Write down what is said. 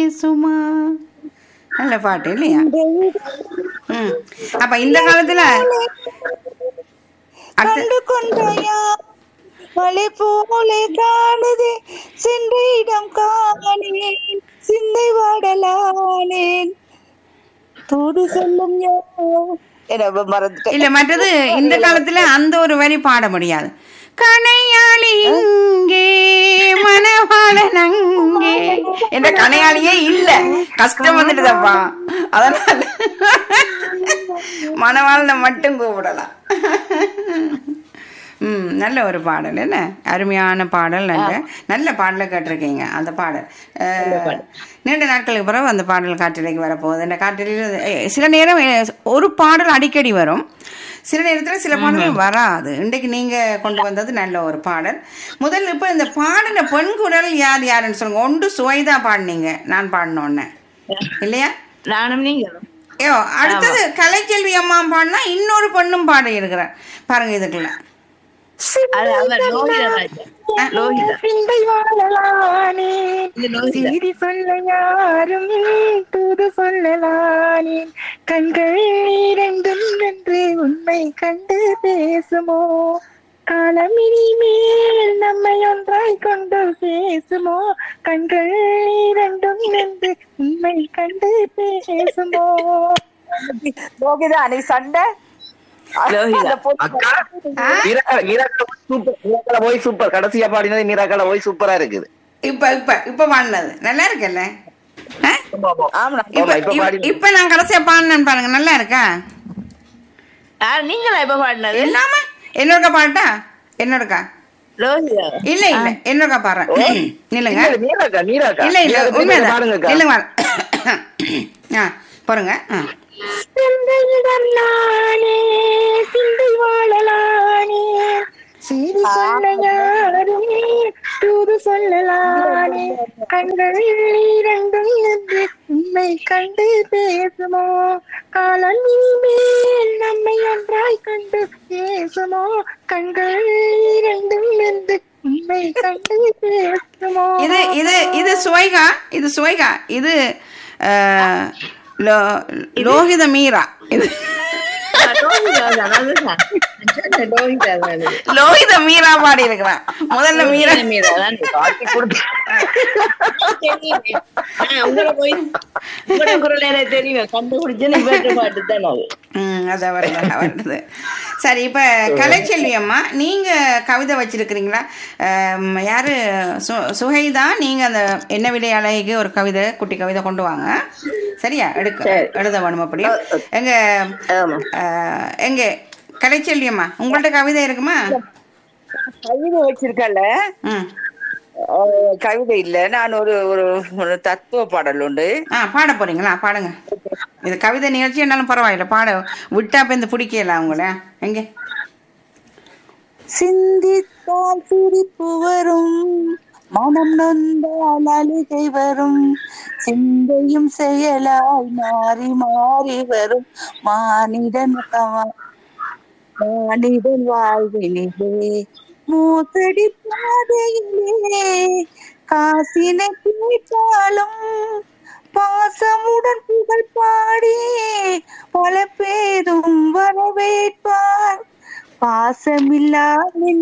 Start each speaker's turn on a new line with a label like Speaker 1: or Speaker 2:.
Speaker 1: பேசுமா நல்ல பாட்டு இல்லையா ம் அப்ப இந்த காலத்துல அடுத்து
Speaker 2: கண்டு கொண்டாயா மலை போலே காணுதே சென்ற இடம் காணேன் சிந்தை வாடலானேன் தூது சொல்லும் யாரோ என்ன மறந்துட்டேன்
Speaker 1: இல்ல மற்றது இந்த காலத்துல அந்த ஒரு வரி பாட முடியாது கணையாளி இங்கே மனவாளன் அங்கே என்ற கணையாளியே இல்ல கஷ்டம் வந்துட்டுதப்பா அதனால மணவாளனை மட்டும் கூப்பிடலாம் ம் நல்ல ஒரு பாடல் என்ன அருமையான பாடல் நல்ல நல்ல பாடலை கேட்டிருக்கீங்க அந்த பாடல் அஹ், நீண்ட நாட்களுக்கு பிறகு அந்த பாடல் காற்றிலைக்கு வரப்போகுது இந்த காற்றிலையில் அஹ், சில நேரம் அஹ், ஒரு பாடல் அடிக்கடி வரும் சில நேரத்தில் சில பாடல்கள் வராது இன்றைக்கு நீங்க கொண்டு வந்தது நல்ல ஒரு பாடல் முதல்ல இப்போ இந்த பாடின பெண் குரல் யார் யாருன்னு சொல்லுங்க ஒன்று சுவைதா பாடினீங்க நான் பாடினோன்னே இல்லையா
Speaker 3: நானும் நீங்களும்
Speaker 1: ஐயோ அடுத்தது கலைச்செல்வி அம்மா பாடினா இன்னொரு பொண்ணும் பாடி இருக்கிறார் பாருங்க இதுக்குள்ள
Speaker 3: அது அவர் லோகிதா ராஜா லோகிதா
Speaker 2: சிந்தை வாழலானே
Speaker 3: இது லோகிதா
Speaker 2: செய்தி சொல்ல யாரும் தூது சொல்லலானேன் கண்கள் இரண்டும் என்று உண்மை கண்டு பேசுமோ காலம் இனிமேல் நம்மை ஒன்றாய் கொண்டு பேசுமோ கண்கள் இரண்டும் என்று உண்மை கண்டு பேசுமோ லோகிதா நீ சண்டை
Speaker 3: லோகிதா.
Speaker 4: அக்கா மீராக்கா- மீராக்கா சூப்பர் மீராக்கால போய் சூப்பர் கடைசியா பாடினது மீராக்கால போய் சூப்பரா இருக்குது
Speaker 1: இப்ப இப்ப இப்ப பாடினது நல்லா இருக்குல்ல ஆ?
Speaker 2: ஆமா
Speaker 4: ஆமா,
Speaker 1: இப்ப
Speaker 4: இப்ப
Speaker 1: இப்ப-
Speaker 4: பாடி
Speaker 1: இப்ப நான் கடைசியா பாடினேன் பாருங்க நல்லா இருக்கா
Speaker 3: யார் நீங்களா இப்ப பாடினது
Speaker 1: இல்லாம என்னோடக்கா பாட்டா என்னோடக்கா
Speaker 3: லோகிதா
Speaker 1: இல்ல இல்ல என்னோடக்கா பாடுறேன் நில்லுங்க
Speaker 4: இல்ல, மீராக்கா மீராக்கா
Speaker 1: இல்ல இல்ல
Speaker 4: மீராக்கா,
Speaker 1: உண்மைதான்
Speaker 4: பாடுங்கக்கா
Speaker 1: நில்லுங்க பாரு. ஆ பாருங்க ஆ.
Speaker 2: சிந்தையிடம் நானே சிந்தை வாழலானே செய்தி சொல்ல யாரும் தூது சொல்லலானே கண்கள் இரண்டும் என்று உண்மை கண்டு பேசுமோ காலம் இனிமேல் நம்மை ஒன்றாய் கண்டு பேசுமோ கண்கள் இரண்டும் என்று உண்மை கண்டு பேசுமோ
Speaker 1: இது இது இது சுவைகா இது சுவைகா இது ஆ, லோ- லோகித மீரா இது
Speaker 3: லோகிதா தான் அதுதான் நான் சொன்னேன், லோகிதா தான் அது.
Speaker 1: லோகித மீரா பாடி இருக்கிறான் முதல்ல மீரா
Speaker 3: மீரா தான்
Speaker 4: காட்டி கொடுத்து
Speaker 3: தெரியுமே. ஆ, உங்களை போய் உங்களோட குரல் எனக்கு தெரியும் கண்டுபிடிச்சு நீ பாட்டு பாட்டு தான் அது
Speaker 1: ம் அது வருது வருது சரி இப்ப கலைச்செல்வி அம்மா நீங்க கவிதை வச்சிருக்கிறீங்களா ஆம், யாரு சு- சுஹைதா நீங்க அந்த என்ன விலை அழகிக்கு ஒரு கவிதை குட்டி கவிதை கொண்டு வாங்க சரியா எடுக்க எழுத வேணும் அப்படி எங்க
Speaker 4: ஆமா.
Speaker 1: ஆ, எங்க கலைச்செல்வி அம்மா உங்கள்ட்ட கவிதை இருக்குமா
Speaker 2: கவிதை வச்சிருக்கல
Speaker 1: ம்
Speaker 2: அஹ் கவிதை இல்ல நான் ஒரு ஒரு ஒரு தத்துவ பாடல் உண்டு
Speaker 1: ஆ பாட போறீங்களா பாடுங்க இது கவிதை நிகழ்ச்சி என்னாலும் பரவாயில்ல பாட விட்டா இப்ப இந்த பிடிக்கல அவங்கள எங்க
Speaker 2: சிந்தித்தால் சிரிப்பு வரும் மனம் நொந்தால் அழுகை வரும் சிந்தையும் செயலாய் மாறி மாறி வரும் மானிடன் கவ- மானிடன் வாழ்வினிலே மோசடி பாதையிலே காசினை கேட்டாலும் பாசமுடன் புகழ் பாடி பல பேரும் வரவேற்பார் பாசமில்லா